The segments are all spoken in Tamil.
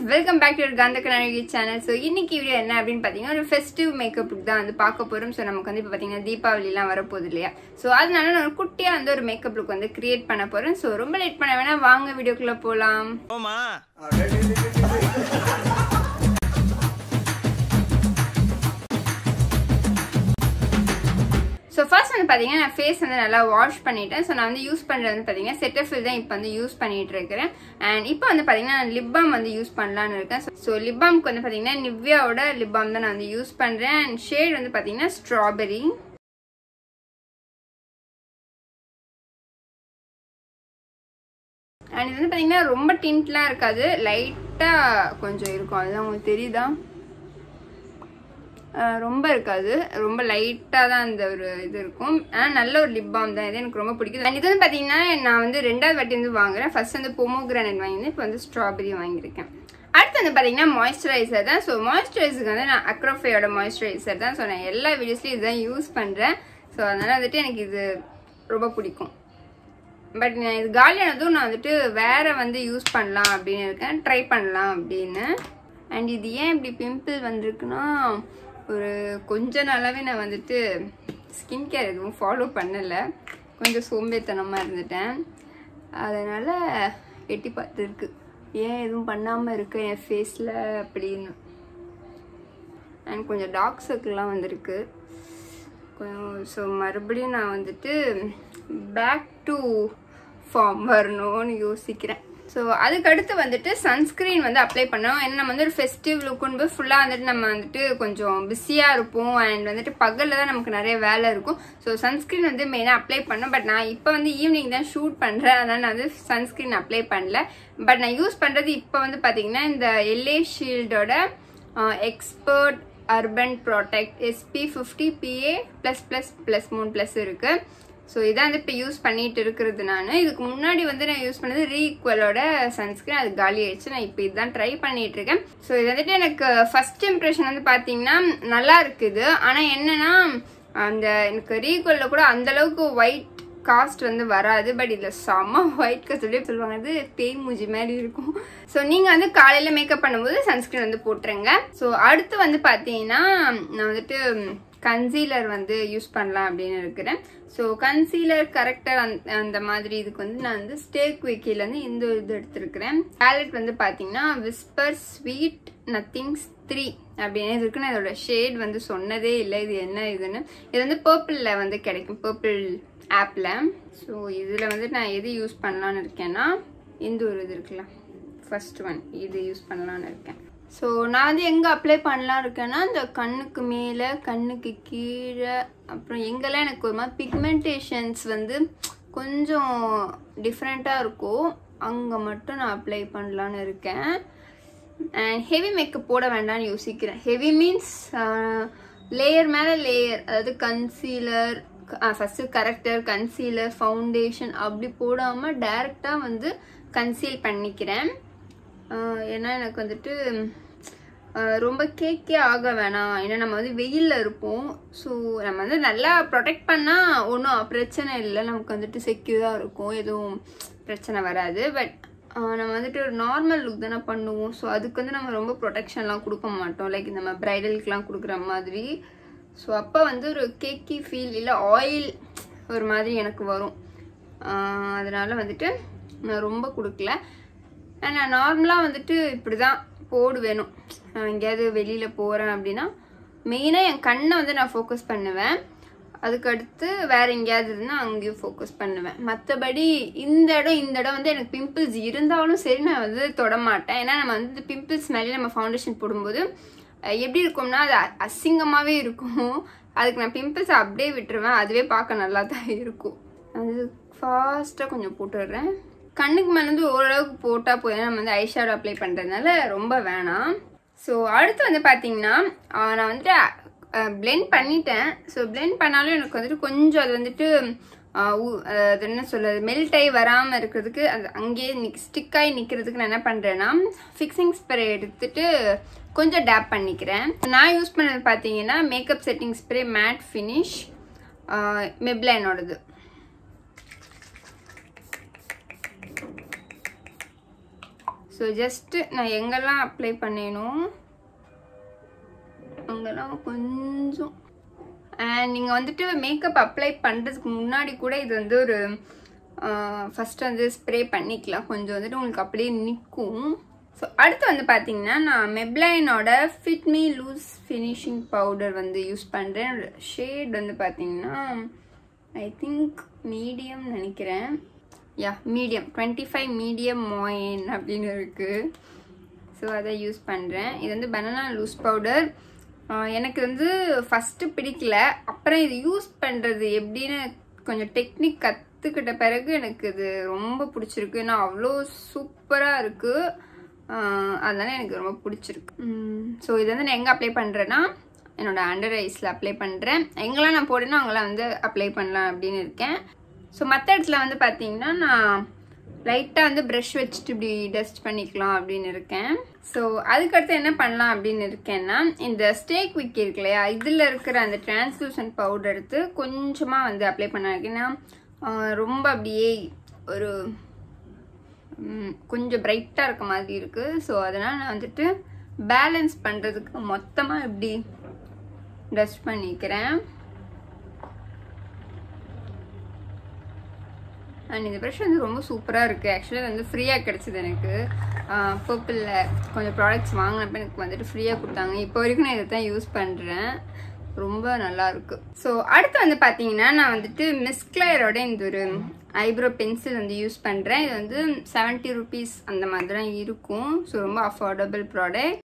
Welcome back to Kantha Kalanidhi channel so இன்னைக்கு வீடியோ என்ன அப்படின்னு பார்த்தீங்கன்னா ஒரு ஃபெஸ்டிவ் மேக்கப் தான் வந்து பார்க்க போகிறோம் ஸோ நமக்கு வந்து இப்போ பார்த்தீங்கன்னா தீபாவளிலாம் வரப்போகுது இல்லையா ஸோ அதனால நான் ஒரு குட்டியாக வந்து ஒரு மேக்கப் லுக் வந்து கிரியேட் பண்ண போகிறேன் ஸோ ரொம்ப லேட் பண்ண வேணாம் வாங்க வீடியோக்குள்ளே போகலாம் போமா ஸோ ஃபர்ஸ்ட் வந்து பார்த்தீங்கன்னா நான் ஃபேஸ் வந்து நல்லா வாஷ் பண்ணிட்டேன் ஸோ நான் வந்து யூஸ் பண்ணுறது வந்து பார்த்தீங்கன்னா செட்டஃபில் தான் இப்போ வந்து யூஸ் பண்ணிட்டு இருக்கிறேன் அண்ட் இப்போ வந்து பார்த்தீங்கன்னா நான் லிப் பாம் வந்து யூஸ் பண்ணலான்னு இருக்கேன் ஸோ லிப் பாம்க்கு வந்து பார்த்தீங்கன்னா நிவ்யாவோட லிப் பாம் தான் நான் வந்து யூஸ் பண்ணுறேன் அண்ட் ஷேட் வந்து பார்த்தீங்கன்னா ஸ்ட்ராபெரி அண்ட் இது வந்து பார்த்தீங்கன்னா ரொம்ப டிண்ட்லாம் இருக்காது லைட்டாக கொஞ்சம் இருக்கும் அதுதான் உங்களுக்கு தெரியுதா அஹ் ரொம்ப இருக்காது ரொம்ப லைட்டாக தான் அந்த ஒரு இது இருக்கும் ஆனால் நல்ல ஒரு லிப் பாம் தான் இது எனக்கு ரொம்ப பிடிக்குது அண்ட் இது வந்து பார்த்தீங்கன்னா நான் வந்து ரெண்டாவது வாட்டி வந்து வாங்குறேன் ஃபர்ஸ்ட் வந்து பொமோகிரானட் வாங்கியிருந்தேன் இப்போ வந்து ஸ்ட்ராபெரி வாங்கியிருக்கேன் அடுத்து வந்து பார்த்தீங்கன்னா மாய்ஸ்சரைசர் தான் ஸோ மாய்ஸ்சரைசருக்கு வந்து நான் அக்ரோஃபையோட மாய்ஸ்சரைசர் தான் ஸோ நான் எல்லா வீடியோஸ்லையும் இதுதான் யூஸ் பண்ணுறேன் ஸோ அதனால் வந்துட்டு எனக்கு இது ரொம்ப பிடிக்கும் பட் நான் இது காலியானதும் நான் வந்துட்டு வேற வந்து யூஸ் பண்ணலாம் அப்படின்னு இருக்கேன் ட்ரை பண்ணலாம் அப்படின்னு அண்ட் இது ஏன் இப்படி பிம்பிள் வந்திருக்குன்னா ஒரு கொஞ்ச நாளாவே நான் வந்துட்டு ஸ்கின் கேர் எதுவும் ஃபாலோ பண்ணலை கொஞ்சம் சோம்பேத்தனமாக இருந்துட்டேன் அதனால் எட்டி பார்த்துருக்கு ஏன் எதுவும் பண்ணாமல் இருக்கு என் ஃபேஸில் அப்படின்னு அண்ட் கொஞ்சம் டார்க் சர்க்கிள்லாம் வந்திருக்கு ஸோ மறுபடியும் நான் வந்துட்டு பேக் டு ஃபார்ம் வரணும்னு யோசிக்கிறேன் ஸோ அதுக்கடுத்து வந்துட்டு சன்ஸ்க்ரீன் வந்து அப்ளை பண்ணோம் ஏன்னா நம்ம வந்து ஒரு ஃபெஸ்டிவ் லுக்குன்னு ஃபுல்லாக வந்துட்டு நம்ம வந்துட்டு கொஞ்சம் பிஸியாக இருப்போம் அண்ட் வந்துட்டு பகலில் தான் நமக்கு நிறைய வேலை இருக்கும் ஸோ சன்ஸ்க்ரீன் வந்து மெயினாக அப்ளை பண்ணோம் பட் நான் இப்போ வந்து ஈவினிங் தான் ஷூட் பண்ணுறேன் அதனால் நான் வந்து சன்ஸ்க்ரீன் அப்ளை பண்ணல பட் நான் யூஸ் பண்ணுறது இப்போ வந்து பார்த்தீங்கன்னா இந்த எல்ஏ ஷீல்டோட expert urban product SP fifty PA plus plus plus மூணு ப்ளஸ் இருக்குது ஸோ இதான் வந்து இப்போ யூஸ் பண்ணிட்டு இருக்கிறது நான் இதுக்கு முன்னாடி வந்து நான் யூஸ் பண்ணது ரீக்வலோட சன்ஸ்கிரீன் அது காலி ஆயிடுச்சு நான் இப்போ இதுதான் ட்ரை பண்ணிட்டு இருக்கேன் ஸோ இது வந்துட்டு எனக்கு ஃபர்ஸ்ட் இம்ப்ரெஷன் வந்து பார்த்தீங்கன்னா நல்லா இருக்குது ஆனால் என்னன்னா அந்த எனக்கு ரீக்வலில் கூட அந்த அளவுக்கு ஒயிட் காஸ்ட் வந்து வராது பட் இதில் செம்ம ஒயிட் காஸ்ட் அப்படியே சொல்லுவாங்க அது பேய் மூஞ்சி மாதிரி இருக்கும் ஸோ நீங்கள் வந்து காலையில் மேக்கப் பண்ணும்போது சன்ஸ்கிரீன் வந்து போட்டுருங்க ஸோ அடுத்து வந்து பார்த்தீங்கன்னா நான் வந்துட்டு கன்சீலர் வந்து யூஸ் பண்ணலாம் அப்படின்னு இருக்கிறேன் ஸோ கன்சீலர் கரெக்டர் அந்த அந்த மாதிரி இதுக்கு வந்து நான் வந்து ஸ்டேக் விக்கிலேருந்து இந்த இது எடுத்திருக்கிறேன் பேலட் வந்து பார்த்தீங்கன்னா விஸ்பர் ஸ்வீட் நத்திங்ஸ் த்ரீ அப்படின்னு இது இருக்கு நான் இதோட ஷேட் வந்து சொன்னதே இல்லை இது என்ன இதுன்னு இது வந்து பர்பிளில் வந்து கிடைக்கும் பர்பிள் ஆப்பில் ஸோ இதில் வந்து நான் எது யூஸ் பண்ணலான்னு இருக்கேன்னா இந்த ஒரு இது இருக்குல்ல ஃபர்ஸ்ட் ஒன் இது யூஸ் பண்ணலான்னு இருக்கேன் ஸோ நான் வந்து எங்கே அப்ளை பண்ணலாம் இருக்கேன்னா இந்த கண்ணுக்கு மேலே கண்ணுக்கு கீழே அப்புறம் எங்கெல்லாம் எனக்கு ஒரு மாதிரி பிக்மெண்டேஷன்ஸ் வந்து கொஞ்சம் டிஃப்ரெண்ட்டாக இருக்கும் அங்கே மட்டும் நான் அப்ளை பண்ணலான்னு இருக்கேன் அண்ட் ஹெவி மேக்கப் போட வேண்டாம்னு யோசிக்கிறேன் ஹெவி மீன்ஸ் லேயர் மேலே லேயர் அதாவது concealer first corrector concealer foundation அப்படி போடாமல் டைரெக்டாக வந்து கன்சீல் பண்ணிக்கிறேன் ஏன்னா எனக்கு வந்துட்டு ரொம்ப கேக்கே ஆக வேணாம் ஏன்னா நம்ம வந்து வெயிலில் இருப்போம் ஸோ நம்ம வந்து நல்லா ப்ரொடெக்ட் பண்ணால் ஒன்றும் பிரச்சனை இல்லை நமக்கு வந்துட்டு செக்யூராக இருக்கும் எதுவும் பிரச்சனை வராது பட் நம்ம வந்துட்டு ஒரு நார்மல் லுக் தானே பண்ணுவோம் ஸோ அதுக்கு வந்து நம்ம ரொம்ப ப்ரொடெக்ஷன்லாம் கொடுக்க மாட்டோம் லைக் நம்ம ப்ரைடலுக்குலாம் கொடுக்குற மாதிரி ஸோ அப்போ வந்து ஒரு கேக்கி ஃபீல் இல்லை ஆயில் ஒரு மாதிரி எனக்கு வரும் அதனால் வந்துட்டு நான் ரொம்ப கொடுக்கல நான் நார்மலாக வந்துட்டு இப்படி தான் போடுவேணும் நான் எங்கேயாவது வெளியில் போகிறேன் அப்படின்னா மெயினாக என் கண்ணை வந்து நான் ஃபோக்கஸ் பண்ணுவேன் அதுக்கடுத்து வேற எங்கேயாவது இருந்தால் அங்கேயும் ஃபோக்கஸ் பண்ணுவேன் மற்றபடி இந்த இடம் இந்த இடம் வந்து எனக்கு பிம்பிள்ஸ் இருந்தாலும் சரி நான் வந்து தொட மாட்டேன் ஏன்னா நம்ம வந்து பிம்பிள்ஸ் மேலே நம்ம ஃபவுண்டேஷன் போடும்போது எப்படி இருக்கும்னா அது அசிங்கமாகவே இருக்கும் அதுக்கு நான் பிம்பிள்ஸ் அப்படியே விட்டுருவேன் அதுவே பார்க்க நல்லா தான் இருக்கும் அது ஃபாஸ்ட்டாக கொஞ்சம் போட்டுடுறேன் கண்ணுக்கு மேலே வந்து ஓரளவுக்கு போட்டால் போய் நம்ம வந்து ஐஷேடோ அப்ளை பண்ணுறதுனால ரொம்ப வேணாம் ஸோ அடுத்து வந்து பார்த்தீங்கன்னா நான் வந்துட்டு பிளெண்ட் பண்ணிட்டேன் ஸோ பிளெண்ட் பண்ணாலும் எனக்கு வந்துட்டு கொஞ்சம் அது வந்துட்டு அது என்ன சொல்றது மெல்ட் ஆகி வராமல் இருக்கிறதுக்கு அது அங்கேயே நிக் ஸ்டிக்காகி நிற்கிறதுக்கு நான் என்ன பண்ணுறேன்னா ஃபிக்ஸிங் ஸ்ப்ரே எடுத்துட்டு கொஞ்சம் டேப் பண்ணிக்கிறேன் நான் யூஸ் பண்ணது பார்த்தீங்கன்னா makeup setting spray matte finish மெப்லைனோடது ஸோ ஸோ ஜஸ்ட்டு நான் எங்கெல்லாம் அப்ளை பண்ணேனோ அங்கெல்லாம் கொஞ்சம் அண்ட் நீங்கள் வந்துட்டு மேக்கப் அப்ளை பண்ணுறதுக்கு முன்னாடி கூட இது வந்து ஒரு ஃபஸ்ட்டு வந்து ஸ்ப்ரே பண்ணிக்கலாம் கொஞ்சம் வந்துட்டு உங்களுக்கு அப்படியே நிற்கும் ஸோ அடுத்து வந்து பார்த்தீங்கன்னா நான் மெப்ளைனோட fit me loose finishing powder வந்து யூஸ் பண்ணுறேன் ஷேட் வந்து பார்த்தீங்கன்னா ஐ திங்க் மீடியம் நினைக்கிறேன் yeah medium twenty five medium மோயின் அப்படின்னு இருக்குது ஸோ அதை யூஸ் பண்ணுறேன் இது வந்து பனானா லூஸ் பவுடர் எனக்கு வந்து ஃபஸ்ட்டு பிடிக்கல அப்புறம் இது யூஸ் பண்ணுறது எப்படின்னு கொஞ்சம் டெக்னிக் கற்றுக்கிட்ட பிறகு எனக்கு இது ரொம்ப பிடிச்சிருக்கு ஏன்னா அவ்வளோ சூப்பராக இருக்குது அதனால எனக்கு ரொம்ப பிடிச்சிருக்கு ஸோ இது வந்து நான் எங்கே அப்ளை பண்ணுறேன்னா என்னோட அண்டர் ஐஸில் அப்ளை பண்ணுறேன் எங்கெல்லாம் நான் போடணும் அங்கெல்லாம் வந்து அப்ளை பண்ணலாம் அப்படின்னு இருக்கேன் ஸோ மற்ற இடத்துல வந்து பார்த்தீங்கன்னா நான் லைட்டாக வந்து ப்ரஷ் வச்சுட்டு இப்படி டஸ்ட் பண்ணிக்கலாம் அப்படின்னு இருக்கேன் ஸோ அதுக்கடுத்து என்ன பண்ணலாம் அப்படின்னு இருக்கேன்னா இந்த ஸ்டேக் விக் இருக்கு இல்லையா இதில் இருக்கிற அந்த டிரான்ஸ்லூசன்ட் பவுடர் எடுத்து கொஞ்சமாக வந்து அப்ளை பண்ண ஏன்னா ரொம்ப அப்படியே ஒரு கொஞ்சம் பிரைட்டாக இருக்க மாதிரி இருக்குது ஸோ அதனால் நான் வந்துட்டு பேலன்ஸ் பண்ணுறதுக்கு மொத்தமாக இப்படி டஸ்ட் பண்ணிக்கிறேன் அண்ட் இந்த ப்ரஷ் வந்து ரொம்ப சூப்பராக இருக்குது ஆக்சுவலாக வந்து ஃப்ரீயாக கிடச்சிது எனக்கு பர்பிளில் கொஞ்சம் ப்ராடக்ட்ஸ் வாங்கினப்ப எனக்கு வந்துட்டு ஃப்ரீயாக கொடுத்தாங்க இப்போ வரைக்கும் நான் இதை தான் யூஸ் பண்ணுறேன் ரொம்ப நல்லா இருக்கு ஸோ அடுத்து வந்து பார்த்தீங்கன்னா நான் வந்துட்டு மிஸ்கிளையரோட இந்த ஒரு ஐப்ரோ பென்சில் வந்து யூஸ் பண்ணுறேன் இது வந்து செவன்ட்டி ருபீஸ் அந்த மாதிரி தான் இருக்கும் ஸோ ரொம்ப அஃபோர்டபுள் ப்ராடக்ட்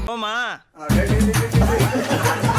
போமா ஆ, டேய், டேய், டேய், டேய், டேய்.